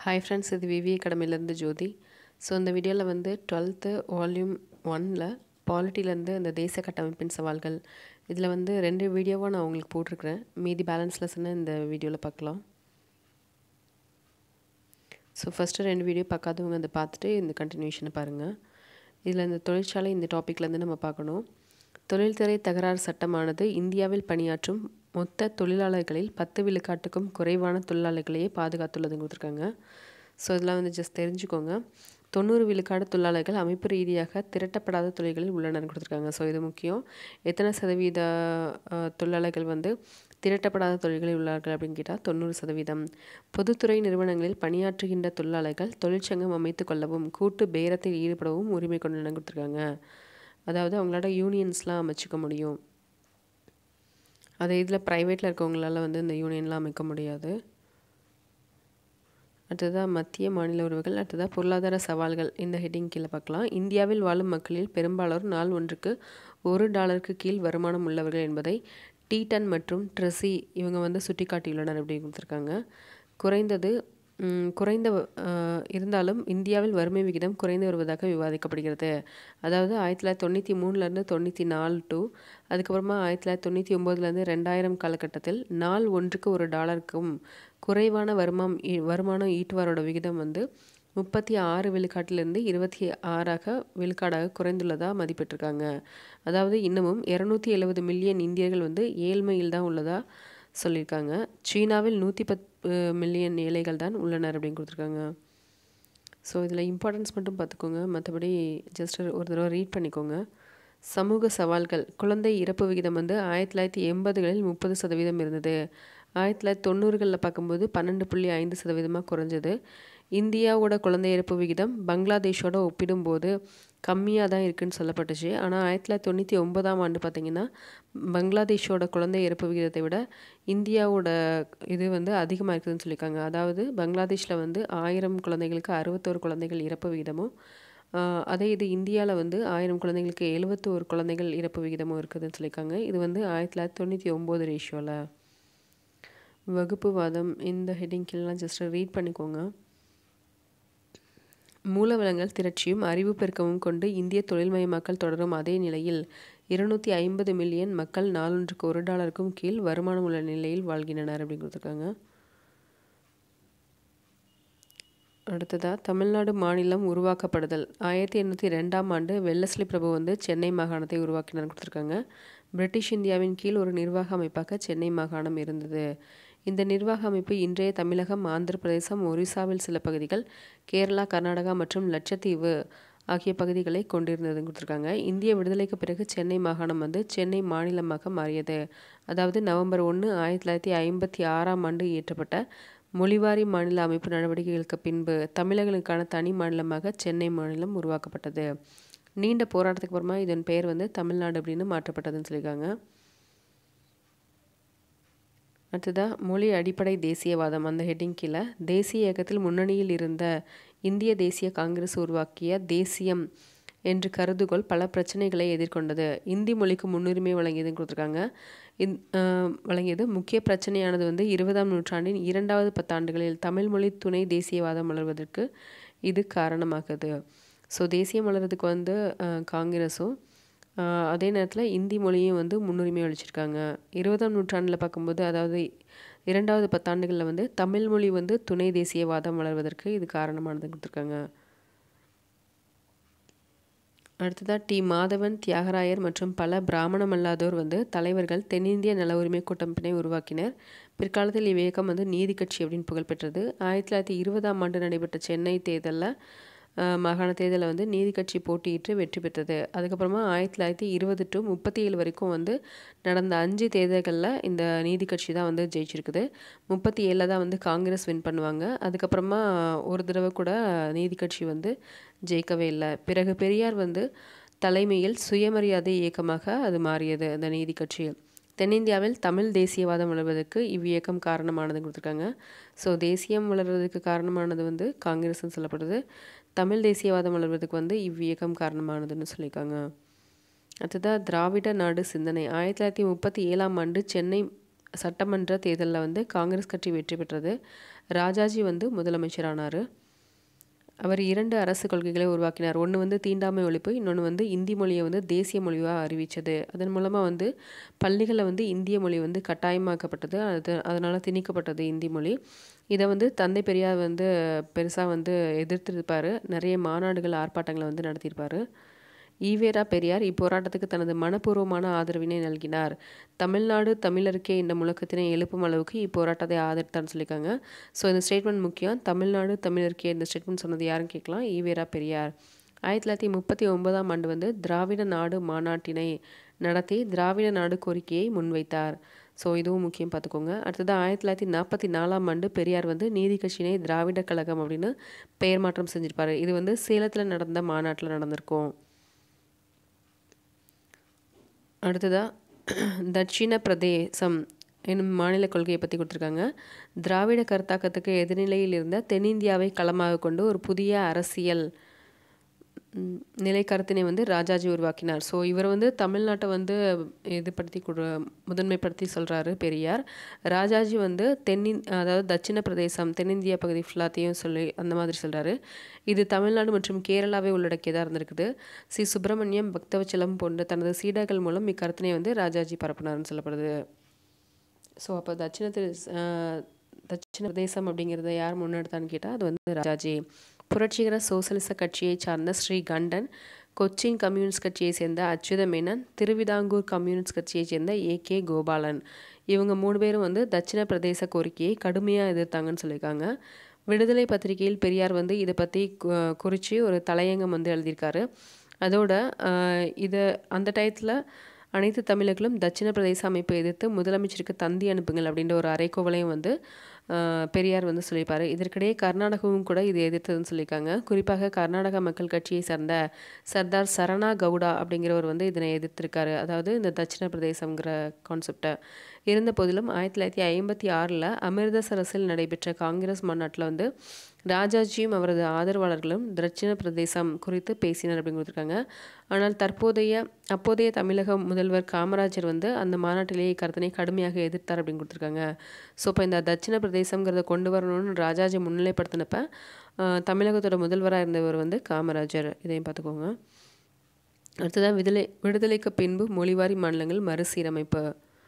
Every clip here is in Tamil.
ஹாய் ஃப்ரெண்ட்ஸ் இது விவி அகாடமிலேருந்து ஜோதி ஸோ இந்த வீடியோவில் வந்து டுவெல்த்து வால்யூம் ஒனில் பாலிட்டிலேருந்து இந்த தேசிய கட்டமைப்பின் சவால்கள் இதில் வந்து ரெண்டு வீடியோவாக நான் உங்களுக்கு போட்டிருக்கிறேன் மீதி பேலன்ஸ் லெசனை இந்த வீடியோவில் பார்க்கலாம் ஸோ ஃபஸ்ட்டு ரெண்டு வீடியோ பார்க்காதவங்க அதை பார்த்துட்டு இந்த கண்டினியூஷனை பாருங்கள் இதில் இந்த தொழிற்சாலை இந்த டாப்பிக்லேருந்து நம்ம பார்க்கணும் தொழில்துறை தகராறு சட்டமானது இந்தியாவில் பணியாற்றும் மொத்த தொழிலாளர்களில் பத்து விழுக்காட்டுக்கும் குறைவான தொழிலாளர்களையே பாதுகாத்துள்ளதுன்னு கொடுத்துருக்காங்க ஸோ இதெல்லாம் வந்து ஜஸ்ட் தெரிஞ்சுக்கோங்க தொண்ணூறு விழுக்காடு தொழிலாளர்கள் அமைப்பு ரீதியாக திரட்டப்படாத தொழில்களில் உள்ளனர்னு கொடுத்துருக்காங்க ஸோ இது முக்கியம் எத்தனை சதவீத தொழிலாளர்கள் வந்து திரட்டப்படாத தொழில்களில் உள்ளார்கள் அப்படின்னு கேட்டால் தொண்ணூறு சதவீதம் பொதுத்துறை நிறுவனங்களில் பணியாற்றுகின்ற தொழிலாளர்கள் தொழிற்சங்கம் அமைத்து கொள்ளவும் கூட்டு பேரத்தில் ஈடுபடவும் உரிமை கொண்டு கொடுத்துருக்காங்க அதாவது அவங்களோட யூனியன்ஸ்லாம் அமைச்சிக்க முடியும் அதே இதில் ப்ரைவேட்டில் இருக்கவங்களால வந்து இந்த யூனியன்லாம் அமைக்க முடியாது அடுத்ததாக மத்திய மாநில உறவுகள் அடுத்ததாக பொருளாதார சவால்கள் இந்த ஹெட்டிங் கீழே பார்க்கலாம் இந்தியாவில் வாழும் மக்களில் பெரும்பாலோர் நாள் ஒன்றுக்கு ஒரு டாலருக்கு கீழ் வருமானம் உள்ளவர்கள் என்பதை டீடன் மற்றும் ட்ரெஸி இவங்க வந்து சுட்டி காட்டியுள்ளனர் அப்படின்னு கொடுத்துருக்காங்க குறைந்தது குறைந்த இருந்தாலும் இந்தியாவில் வறுமை விகிதம் குறைந்து வருவதாக விவாதிக்கப்படுகிறது அதாவது ஆயிரத்தி தொள்ளாயிரத்தி தொண்ணூற்றி மூணுலேருந்து தொண்ணூற்றி நாலு டூ அதுக்கப்புறமா ஆயிரத்தி தொள்ளாயிரத்தி தொண்ணூற்றி ஒம்போதுலேருந்து ரெண்டாயிரம் காலகட்டத்தில் நாள் ஒன்றுக்கு ஒரு டாலருக்கும் குறைவான வருமானம் வருமானம் ஈட்டுவாரோட விகிதம் வந்து முப்பத்தி ஆறு விழுக்காட்டிலிருந்து இருபத்தி ஆறாக விழுக்காடாக குறைந்துள்ளதாக மதிப்பிட்டிருக்காங்க அதாவது இன்னமும் இரநூத்தி எழுபது மில்லியன் இந்தியர்கள் வந்து ஏழ்மையில் தான் உள்ளதாக சொல்லியிருக்காங்க சீனாவில் நூற்றி பத்து மில்லியன் ஏழைகள் தான் உள்ளனர் அப்படின்னு கொடுத்துருக்காங்க ஸோ இதில் இம்பார்ட்டன்ஸ் மட்டும் பார்த்துக்கோங்க மற்றபடி ஜஸ்ட் ஒரு தடவை ரீட் பண்ணிக்கோங்க சமூக சவால்கள் குழந்தை இறப்பு விகிதம் வந்து ஆயிரத்தி தொள்ளாயிரத்தி எண்பதுகளில் முப்பது சதவீதம் இருந்தது ஆயிரத்தி தொள்ளாயிரத்தி தொண்ணூறுகளில் பார்க்கும்போது பன்னெண்டு புள்ளி ஐந்து சதவீதமாக குறைஞ்சது இந்தியாவோட குழந்தை இறப்பு விகிதம் பங்களாதேஷோட ஒப்பிடும்போது கம்மியாக தான் இருக்குதுன்னு சொல்லப்பட்டுச்சு ஆனால் ஆயிரத்தி தொள்ளாயிரத்தி தொண்ணூற்றி ஒன்பதாம் ஆண்டு பார்த்திங்கன்னா பங்களாதேஷோட குழந்தை இறப்பு விகிதத்தை விட இந்தியாவோட இது வந்து அதிகமாக இருக்குதுன்னு சொல்லியிருக்காங்க அதாவது பங்களாதேஷில் வந்து ஆயிரம் குழந்தைகளுக்கு அறுபத்தோரு குழந்தைகள் இறப்பு விகிதமும் அதே இது இந்தியாவில் வந்து ஆயிரம் குழந்தைகளுக்கு எழுபத்தோரு குழந்தைகள் இறப்பு விகிதமும் இருக்குதுன்னு சொல்லியிருக்காங்க இது வந்து ஆயிரத்தி தொள்ளாயிரத்தி தொண்ணூற்றி ஒம்பது ரேஷியோவில் வகுப்புவாதம் இந்த ஹெட்டிங் கீழெலாம் ஜஸ்ட் ரீட் பண்ணிக்கோங்க மூலவளங்கள் திரட்சியும் அறிவு பெருக்கமும் கொண்டு இந்திய தொழில்மயமாக்கல் தொடரும் அதே நிலையில் இருநூற்றி ஐம்பது மில்லியன் மக்கள் நாளொன்றுக்கு ஒரு டாலருக்கும் கீழ் வருமானம் உள்ள நிலையில் வாழ்கின்றனர் அப்படின்னு கொடுத்துருக்காங்க அடுத்ததாக தமிழ்நாடு மாநிலம் உருவாக்கப்படுதல் ஆயிரத்தி எண்ணூற்றி ரெண்டாம் ஆண்டு வெள்ளஸ்லி பிரபு வந்து சென்னை மாகாணத்தை உருவாக்கினார் கொடுத்துருக்காங்க பிரிட்டிஷ் இந்தியாவின் கீழ் ஒரு நிர்வாக அமைப்பாக சென்னை மாகாணம் இருந்தது இந்த நிர்வாக அமைப்பு இன்றைய தமிழகம் ஆந்திர பிரதேசம் ஒரிசாவில் சில பகுதிகள் கேரளா கர்நாடகா மற்றும் லட்சத்தீவு ஆகிய பகுதிகளை கொண்டிருந்ததுன்னு கொடுத்துருக்காங்க இந்திய விடுதலைக்கு பிறகு சென்னை மாகாணம் வந்து சென்னை மாநிலமாக மாறியது அதாவது நவம்பர் ஒன்று ஆயிரத்தி தொள்ளாயிரத்தி ஐம்பத்தி ஆறாம் ஆண்டு இயற்றப்பட்ட மொழிவாரி மாநில அமைப்பு நடவடிக்கைகளுக்கு பின்பு தமிழர்களுக்கான தனி மாநிலமாக சென்னை மாநிலம் உருவாக்கப்பட்டது நீண்ட போராட்டத்துக்கு அப்புறமா இதன் பெயர் வந்து தமிழ்நாடு அப்படின்னு மாற்றப்பட்டதுன்னு சொல்லியிருக்காங்க அடுத்ததாக மொழி அடிப்படை தேசியவாதம் அந்த ஹெட்டிங் கீழே தேசிய இயக்கத்தில் முன்னணியில் இருந்த இந்திய தேசிய காங்கிரஸ் உருவாக்கிய தேசியம் என்று கருதுகோள் பல பிரச்சனைகளை எதிர்கொண்டது இந்தி மொழிக்கு முன்னுரிமை வழங்கியதுன்னு கொடுத்துருக்காங்க இந் வழங்கியது முக்கிய பிரச்சனையானது வந்து இருபதாம் நூற்றாண்டின் இரண்டாவது பத்தாண்டுகளில் தமிழ் மொழி துணை தேசியவாதம் வளர்வதற்கு இது காரணமாகுது ஸோ தேசியம் வளர்கிறதுக்கு வந்து காங்கிரஸும் அதே நேரத்தில் இந்தி மொழியும் வந்து முன்னுரிமை அளிச்சிருக்காங்க இருபதாம் நூற்றாண்டில் பார்க்கும்போது அதாவது இரண்டாவது பத்தாண்டுகளில் வந்து தமிழ் மொழி வந்து துணை தேசியவாதம் வளர்வதற்கு இது காரணமானது கொடுத்துருக்காங்க அடுத்ததாக டி மாதவன் தியாகராயர் மற்றும் பல பிராமணம் அல்லாதோர் வந்து தலைவர்கள் தென்னிந்திய நல உரிமை கூட்டமைப்பினை உருவாக்கினர் பிற்காலத்தில் இவ்வியக்கம் வந்து நீதி கட்சி அப்படின்னு புகழ்பெற்றது ஆயிரத்தி தொள்ளாயிரத்தி இருபதாம் ஆண்டு நடைபெற்ற சென்னை தேர்தலில் மாகாண தேர்தலில் வந்து நீதி கட்சி போட்டியிட்டு வெற்றி பெற்றது அதுக்கப்புறமா ஆயிரத்தி தொள்ளாயிரத்தி இருபது டு முப்பத்தி ஏழு வரைக்கும் வந்து நடந்த அஞ்சு தேர்தல்களில் இந்த நீதி கட்சி தான் வந்து ஜெயிச்சிருக்குது முப்பத்தி ஏழில் தான் வந்து காங்கிரஸ் வின் பண்ணுவாங்க அதுக்கப்புறமா ஒரு தடவை கூட நீதி கட்சி வந்து ஜெயிக்கவே இல்லை பிறகு பெரியார் வந்து தலைமையில் சுயமரியாதை இயக்கமாக அது மாறியது அந்த நீதி கட்சி தென்னிந்தியாவில் தமிழ் தேசியவாதம் வளர்வதற்கு இவ்வியக்கம் காரணமானது கொடுத்துருக்காங்க ஸோ தேசியம் வளர்வதற்கு காரணமானது வந்து காங்கிரஸ்னு சொல்லப்படுது தமிழ் தேசியவாதம் வளர்வதற்கு வந்து இவ்வியக்கம் காரணமானதுன்னு சொல்லியிருக்காங்க அடுத்ததாக திராவிட நாடு சிந்தனை ஆயிரத்தி தொள்ளாயிரத்தி முப்பத்தி ஏழாம் ஆண்டு சென்னை சட்டமன்ற தேர்தலில் வந்து காங்கிரஸ் கட்சி வெற்றி பெற்றது ராஜாஜி வந்து முதலமைச்சரானார் அவர் இரண்டு அரசு கொள்கைகளை உருவாக்கினார் ஒன்று வந்து தீண்டாமை ஒழிப்பு இன்னொன்று வந்து இந்தி மொழியை வந்து தேசிய மொழியாக அறிவித்தது அதன் மூலமாக வந்து பள்ளிகளில் வந்து இந்திய மொழி வந்து கட்டாயமாக்கப்பட்டது அது அதனால் திணிக்கப்பட்டது இந்தி மொழி இதை வந்து தந்தை பெரியார் வந்து பெருசாக வந்து எதிர்த்திருப்பார் நிறைய மாநாடுகள் ஆர்ப்பாட்டங்களை வந்து நடத்தியிருப்பார் ஈவேரா பெரியார் இப்போராட்டத்துக்கு தனது மனப்பூர்வமான ஆதரவினை நல்கினார் தமிழ்நாடு தமிழருக்கே இந்த முழக்கத்தினை எழுப்பும் அளவுக்கு இப்போராட்டத்தை ஆதரித்தான்னு சொல்லியிருக்காங்க ஸோ இந்த ஸ்டேட்மெண்ட் முக்கியம் தமிழ்நாடு தமிழருக்கே இந்த ஸ்டேட்மெண்ட் சொன்னது யாருன்னு கேட்கலாம் ஈவேரா பெரியார் ஆயிரத்தி தொள்ளாயிரத்தி முப்பத்தி ஒன்பதாம் ஆண்டு வந்து திராவிட நாடு மாநாட்டினை நடத்தி திராவிட நாடு கோரிக்கையை முன்வைத்தார் ஸோ இதுவும் முக்கியம் பார்த்துக்கோங்க அடுத்தது ஆயிரத்தி தொள்ளாயிரத்தி நாற்பத்தி நாலாம் ஆண்டு பெரியார் வந்து நீதி கட்சியினை திராவிட கழகம் அப்படின்னு பெயர் மாற்றம் செஞ்சிருப்பாரு இது வந்து சேலத்தில் நடந்த மாநாட்டில் நடந்திருக்கும் அடுத்ததாக தட்சிண பிரதேசம் என்னும் மாநில கொள்கையை பற்றி கொடுத்துருக்காங்க திராவிட கருத்தாக்கத்துக்கு எதிர்நிலையில் இருந்த தென்னிந்தியாவை களமாக கொண்டு ஒரு புதிய அரசியல் நிலை கருத்தினை வந்து ராஜாஜி உருவாக்கினார் ஸோ இவர் வந்து தமிழ்நாட்டை வந்து இது படுத்தி கொடு முதன்மைப்படுத்தி சொல்கிறாரு பெரியார் ராஜாஜி வந்து தென்னின் அதாவது தட்சிண பிரதேசம் தென்னிந்தியா பகுதி ஃபுல்லாத்தையும் சொல்லி அந்த மாதிரி சொல்கிறாரு இது தமிழ்நாடு மற்றும் கேரளாவை உள்ளடக்கியதாக இருந்திருக்குது சி சுப்பிரமணியம் பக்தவச்சலம் போன்ற தனது சீடர்கள் மூலம் இக்கருத்தினை வந்து ராஜாஜி பரப்புனார்னு சொல்லப்படுது ஸோ அப்போ தட்சிண தட்சிண பிரதேசம் அப்படிங்கிறத யார் முன்னெடுத்தான்னு கேட்டால் அது வந்து ராஜாஜி புரட்சிகர சோசலிச கட்சியை சார்ந்த ஸ்ரீ கண்டன் கொச்சின் கம்யூனிஸ்ட் கட்சியை சேர்ந்த அச்சுத மேனன் திருவிதாங்கூர் கம்யூனிஸ்ட் கட்சியை சேர்ந்த ஏ கே கோபாலன் இவங்க மூணு பேரும் வந்து தட்சிண பிரதேச கோரிக்கையை கடுமையாக எதிர்த்தாங்கன்னு சொல்லியிருக்காங்க விடுதலை பத்திரிகையில் பெரியார் வந்து இதை பற்றி குறித்து ஒரு தலையங்கம் வந்து எழுதியிருக்காரு அதோட இதை அந்த டயத்தில் அனைத்து தமிழர்களும் தட்சிண பிரதேச அமைப்பை எதிர்த்து முதலமைச்சருக்கு தந்தி அனுப்புங்கள் அப்படின்ற ஒரு அறைக்கோவலையும் வந்து பெரியார் வந்து சொல்லியிருப்பார் இதற்கிடையே கர்நாடகாவும் கூட இது எதிர்த்ததுன்னு சொல்லியிருக்காங்க குறிப்பாக கர்நாடக மக்கள் கட்சியை சார்ந்த சர்தார் சரணா கவுடா அப்படிங்கிறவர் வந்து இதனை எதிர்த்திருக்காரு அதாவது இந்த தட்சிண பிரதேசங்கிற கான்செப்டை இருந்த போதிலும் ஆயிரத்தி தொள்ளாயிரத்தி ஐம்பத்தி ஆறில் அமிர்தசரஸில் நடைபெற்ற காங்கிரஸ் மாநாட்டில் வந்து ராஜாஜியும் அவரது ஆதரவாளர்களும் தட்சிண பிரதேசம் குறித்து பேசினர் அப்படின்னு கொடுத்துருக்காங்க ஆனால் தற்போதைய அப்போதைய தமிழக முதல்வர் காமராஜர் வந்து அந்த மாநாட்டிலேயே கருத்தினை கடுமையாக எதிர்த்தார் அப்படின்னு கொடுத்துருக்காங்க ஸோ இப்போ இந்த தட்சிண பிரதேசங்கிறத கொண்டு வரணும்னு ராஜாஜி முன்னிலைப்படுத்தினப்ப தமிழகத்தோட முதல்வராக இருந்தவர் வந்து காமராஜர் இதையும் பார்த்துக்கோங்க அடுத்ததாக விடுதலை விடுதலைக்கு பின்பு மொழிவாரி மாநிலங்கள் மறுசீரமைப்பு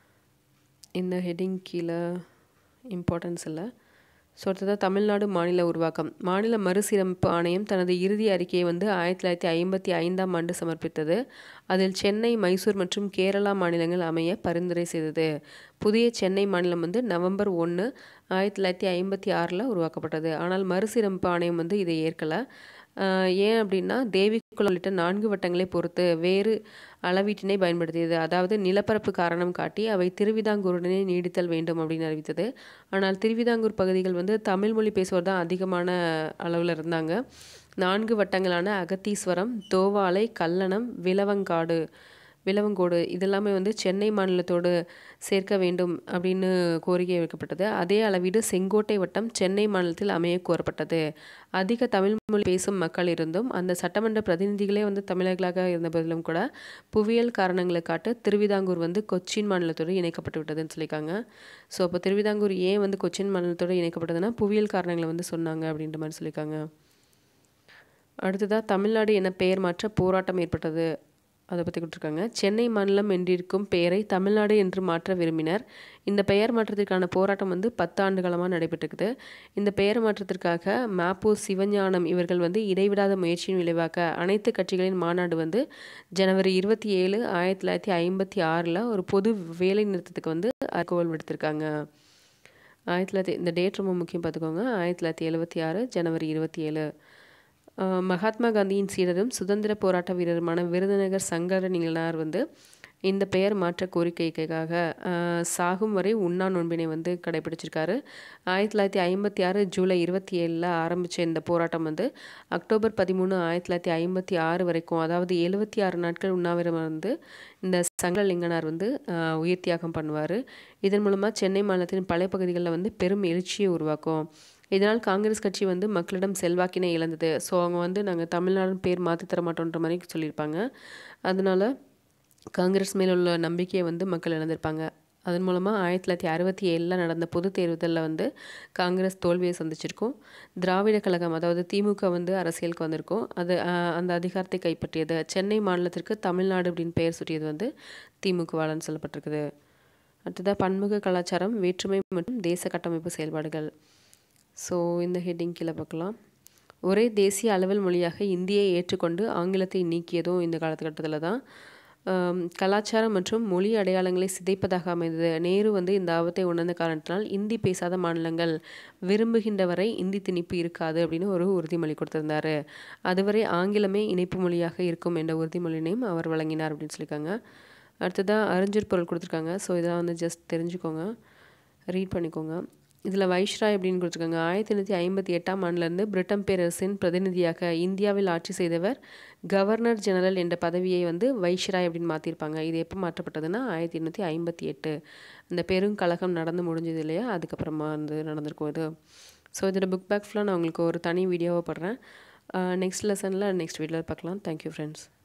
இந்த ஹெட்டிங் கீழே இம்பார்ட்டன்ஸ் இல்லை ஸோ அடுத்ததாக தமிழ்நாடு மாநில உருவாக்கம் மாநில மறுசீரமைப்பு ஆணையம் தனது இறுதி அறிக்கையை வந்து ஆயிரத்தி தொள்ளாயிரத்தி ஐம்பத்தி ஐந்தாம் ஆண்டு சமர்ப்பித்தது அதில் சென்னை மைசூர் மற்றும் கேரளா மாநிலங்கள் அமைய பரிந்துரை செய்தது புதிய சென்னை மாநிலம் வந்து நவம்பர் ஒன்று ஆயிரத்தி தொள்ளாயிரத்தி ஐம்பத்தி ஆறில் உருவாக்கப்பட்டது ஆனால் மறுசீரமைப்பு ஆணையம் வந்து இதை ஏற்கலை ஏன் அப்படின்னா தேவிக்குளம் உள்ளிட்ட நான்கு வட்டங்களை பொறுத்து வேறு அளவீட்டினை பயன்படுத்தியது அதாவது நிலப்பரப்பு காரணம் காட்டி அவை திருவிதாங்கூருடனே நீடித்தல் வேண்டும் அப்படின்னு அறிவித்தது ஆனால் திருவிதாங்கூர் பகுதிகள் வந்து தமிழ் மொழி பேசுவோர் தான் அதிகமான அளவில் இருந்தாங்க நான்கு வட்டங்களான அகத்தீஸ்வரம் தோவாலை கல்லணம் விலவங்காடு விலவங்கோடு இதெல்லாமே வந்து சென்னை மாநிலத்தோடு சேர்க்க வேண்டும் அப்படின்னு கோரிக்கை வைக்கப்பட்டது அதே அளவீடு செங்கோட்டை வட்டம் சென்னை மாநிலத்தில் அமைய கோரப்பட்டது அதிக தமிழ் மொழி பேசும் மக்கள் இருந்தும் அந்த சட்டமன்ற பிரதிநிதிகளே வந்து தமிழர்களாக இருந்த போதிலும் கூட புவியியல் காரணங்களை காட்டு திருவிதாங்கூர் வந்து கொச்சின் மாநிலத்தோடு இணைக்கப்பட்டு விட்டதுன்னு சொல்லியிருக்காங்க ஸோ அப்போ திருவிதாங்கூர் ஏன் வந்து கொச்சின் மாநிலத்தோடு இணைக்கப்பட்டதுன்னா புவியியல் காரணங்களை வந்து சொன்னாங்க அப்படின்ற மாதிரி சொல்லியிருக்காங்க அடுத்ததாக தமிழ்நாடு என பெயர் மாற்ற போராட்டம் ஏற்பட்டது அதை பற்றி கொடுத்துருக்காங்க சென்னை மாநிலம் என்றிருக்கும் பெயரை தமிழ்நாடு என்று மாற்ற விரும்பினர் இந்த பெயர் மாற்றத்திற்கான போராட்டம் வந்து பத்து ஆண்டு காலமாக நடைபெற்றிருக்குது இந்த பெயர் மாற்றத்திற்காக மாப்போ சிவஞானம் இவர்கள் வந்து இடைவிடாத முயற்சியின் விளைவாக அனைத்து கட்சிகளின் மாநாடு வந்து ஜனவரி இருபத்தி ஏழு ஆயிரத்தி தொள்ளாயிரத்தி ஐம்பத்தி ஆறில் ஒரு பொது வேலை நிறுத்தத்துக்கு வந்து அறுக்கோவல் விடுத்திருக்காங்க ஆயிரத்தி தொள்ளாயிரத்தி இந்த டேட் ரொம்ப முக்கியம் பார்த்துக்கோங்க ஆயிரத்தி தொள்ளாயிரத்தி எழுபத்தி ஆறு ஜனவரி இருபத்தி ஏழு மகாத்மா காந்தியின் சீடரும் சுதந்திர போராட்ட வீரருமான விருதுநகர் சங்கரனிகளார் வந்து இந்த பெயர் மாற்ற கோரிக்கைக்காக சாகும் வரை உண்ணா நோன்பினை வந்து கடைபிடிச்சிருக்காரு ஆயிரத்தி தொள்ளாயிரத்தி ஐம்பத்தி ஆறு ஜூலை இருபத்தி ஏழில் ஆரம்பித்த இந்த போராட்டம் வந்து அக்டோபர் பதிமூணு ஆயிரத்தி தொள்ளாயிரத்தி ஐம்பத்தி ஆறு வரைக்கும் அதாவது எழுபத்தி ஆறு நாட்கள் உண்ணாவிரம் வந்து இந்த சங்கரலிங்கனார் வந்து உயிர் தியாகம் பண்ணுவார் இதன் மூலமாக சென்னை மாநிலத்தின் பல பகுதிகளில் வந்து பெரும் எழுச்சியை உருவாக்கும் இதனால் காங்கிரஸ் கட்சி வந்து மக்களிடம் செல்வாக்கினை இழந்தது ஸோ அவங்க வந்து நாங்கள் தமிழ்நாடு பேர் மாற்றி தர மாட்டோன்ற மாதிரி சொல்லியிருப்பாங்க அதனால காங்கிரஸ் மேலே உள்ள நம்பிக்கையை வந்து மக்கள் இழந்திருப்பாங்க அதன் மூலமாக ஆயிரத்தி தொள்ளாயிரத்தி அறுபத்தி ஏழில் நடந்த பொது தேர்தலில் வந்து காங்கிரஸ் தோல்வியை சந்திச்சிருக்கும் திராவிட கழகம் அதாவது திமுக வந்து அரசியலுக்கு வந்திருக்கும் அது அந்த அதிகாரத்தை கைப்பற்றியது சென்னை மாநிலத்திற்கு தமிழ்நாடு அப்படின்னு பெயர் சுட்டியது வந்து திமுகவாலன்னு சொல்லப்பட்டிருக்குது அடுத்ததாக பன்முக கலாச்சாரம் வேற்றுமை மற்றும் தேச கட்டமைப்பு செயல்பாடுகள் ஸோ இந்த ஹெட்டிங் கீழே பார்க்கலாம் ஒரே தேசிய அளவல் மொழியாக இந்தியை ஏற்றுக்கொண்டு ஆங்கிலத்தை நீக்கியதும் இந்த காலகட்டத்தில் தான் கலாச்சாரம் மற்றும் மொழி அடையாளங்களை சிதைப்பதாக அமைந்தது நேரு வந்து இந்த ஆபத்தை உணர்ந்த காரணத்தினால் இந்தி பேசாத மாநிலங்கள் விரும்புகின்ற வரை இந்தி திணிப்பு இருக்காது அப்படின்னு ஒரு உறுதிமொழி கொடுத்திருந்தாரு அதுவரை ஆங்கிலமே இணைப்பு மொழியாக இருக்கும் என்ற உறுதிமொழினையும் அவர் வழங்கினார் அப்படின்னு சொல்லியிருக்காங்க அடுத்ததாக அறிஞர் பொருள் கொடுத்துருக்காங்க ஸோ இதெல்லாம் வந்து ஜஸ்ட் தெரிஞ்சுக்கோங்க ரீட் பண்ணிக்கோங்க இதில் வைஷ்ராய் அப்படின்னு கொடுத்துருக்காங்க ஆயிரத்தி எண்ணூற்றி ஐம்பத்தி எட்டாம் ஆண்டுலேருந்து பிரிட்டன் பேரரசின் பிரதிநிதியாக இந்தியாவில் ஆட்சி செய்தவர் கவர்னர் ஜெனரல் என்ற பதவியை வந்து வைஷ்ராய் அப்படின்னு மாற்றிருப்பாங்க இது எப்போ மாற்றப்பட்டதுன்னா ஆயிரத்தி எண்ணூற்றி ஐம்பத்தி எட்டு இந்த பெருங்கழகம் நடந்து முடிஞ்சது இல்லையா அதுக்கப்புறமா வந்து நடந்திருக்கும் இது ஸோ இதோட புக் பேக் ஃபுல்லாக நான் உங்களுக்கு ஒரு தனி வீடியோவாக போடுறேன் நெக்ஸ்ட் லெசனில் நெக்ஸ்ட் வீடியோவில் பார்க்கலாம் தேங்க்யூ ஃப்ரெண்ட்ஸ்